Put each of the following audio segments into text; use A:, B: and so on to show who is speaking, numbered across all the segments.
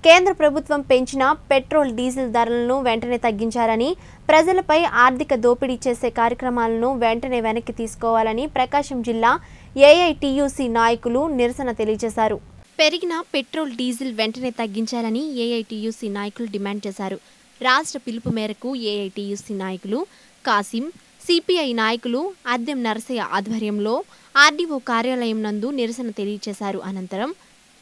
A: కేంద్ర ప్రభుత్వం పెంచిన పెట్రోల్ డీజిల్ ధరలను వెంటనే తగ్గించాలని ప్రజలపై ఆర్థిక దోపిడీ చేసే కార్యక్రమాలను వెంటనే వెనక్కి తీసుకోవాలని ప్రకాశం జిల్లా ఏఐటియుసి నాయకులు నిరసన తెలియజేశారు పెరిగిన పెట్రోల్ డీజిల్ వెంటనే తగ్గించాలని ఏఐటియుసి నాయకులు డిమాండ్ చేశారు రాష్ట్ర పిలుపు మేరకు ఏఐటియుసి నాయకులు కాసిం సిపిఐ నాయకులు అద్దెం నరసయ్య ఆధ్వర్యంలో ఆర్డీఓ కార్యాలయం నందు నిరసన తెలియజేశారు అనంతరం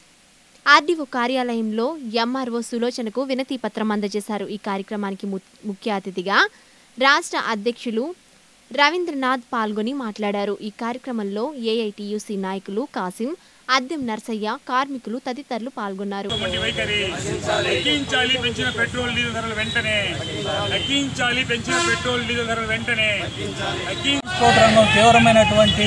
A: ఆర్డీఓ కార్యాలయంలో ఎంఆర్ఓ సులోచనకు వినతి పత్రం అందజేశారు ఈ కార్యక్రమానికి ము- ముఖ్య అతిథిగా రాష్ట్ర అధ్యక్షులు రవీంద్రనాథ్ పాల్గొని మాట్లాడారు ఈ కార్యక్రమంలో ఏఐటియుసి నాయకులు కాసిం అద్దెం నర్సయ్య కార్మికులు తదితరులు పాల్గొన్నారు
B: వంటి వైఖరి తగ్గించాలి పెంచిన పెట్రోల్ డీజిల్ ధరలు వెంటనే తగ్గించాలి పెంచిన పెట్రోల్ డీజిల్ ధరలు వెంటనే తగ్గించాలి
C: ట్రాన్స్పోర్ట్ రంగం తీవ్రమైనటువంటి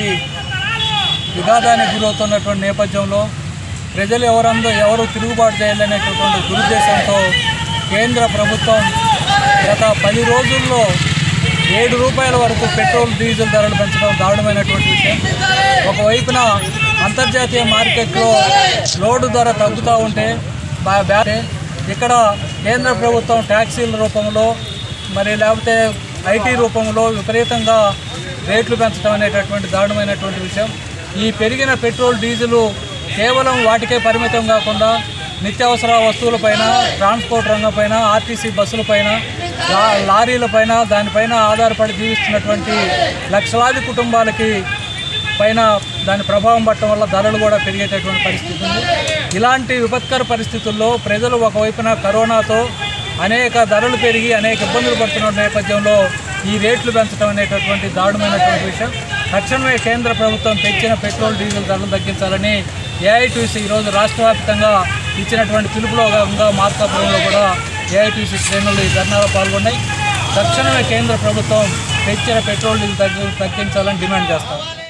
C: విఘాతానికి గురవుతున్నటువంటి నేపథ్యంలో ప్రజలు ఎవరందో ఎవరు తిరుగుబాటు చేయాలనేటటువంటి దురుద్దేశంతో కేంద్ర ప్రభుత్వం గత పది రోజుల్లో ఏడు రూపాయల వరకు పెట్రోల్ డీజిల్ ధరలు పెంచడం దారుణమైనటువంటి విషయం ఒకవైపున అంతర్జాతీయ మార్కెట్లో లోడు ధర తగ్గుతూ ఉంటే బా- బ్యా- ఇక్కడ కేంద్ర ప్రభుత్వం ట్యాక్సీల రూపంలో మరి లేకపోతే ఐటీ రూపంలో విపరీతంగా రేట్లు పెంచడం అనేటటువంటి దారుణమైనటువంటి విషయం ఈ పెరిగిన పెట్రోల్ డీజిల్ కేవలం వాటికే పరిమితం కాకుండా నిత్యావసర వస్తువులపైన ట్రాన్స్పోర్ట్ రంగంపైన ఆర్టీసీ బస్సులపైన లా లారీలపైన దానిపైన ఆధారపడి జీవిస్తున్నటువంటి లక్షలాది కుటుంబాలకి పైన దాని ప్రభావం పట్టడం వల్ల ధరలు కూడా పెరిగేటటువంటి పరిస్థితి ఉంది ఇలాంటి విపత్కర పరిస్థితుల్లో ప్రజలు ఒకవైపున కరోనాతో అనేక ధరలు పెరిగి అనేక ఇబ్బందులు పడుతున్న నేపథ్యంలో ఈ రేట్లు పెంచడం అనేటటువంటి దారుణమైనటువంటి విషయం తక్షణమే కేంద్ర ప్రభుత్వం పెంచిన పెట్రోల్ డీజిల్ ధరలు తగ్గించాలని ఏఐటీసీ ఈరోజు రాష్ట్ర వ్యాప్తంగా ఇచ్చినటువంటి పిలుపులో భాగంగా మార్కాపురంలో కూడా ఏఐటీసీ శ్రేణులు ఈ ధర్నాలో పాల్గొన్నాయి తక్షణమే కేంద్ర ప్రభుత్వం పెంచిన పెట్రోల్ డీజిల్ తగ్గి తగ్గించాలని డిమాండ్ చేస్తాం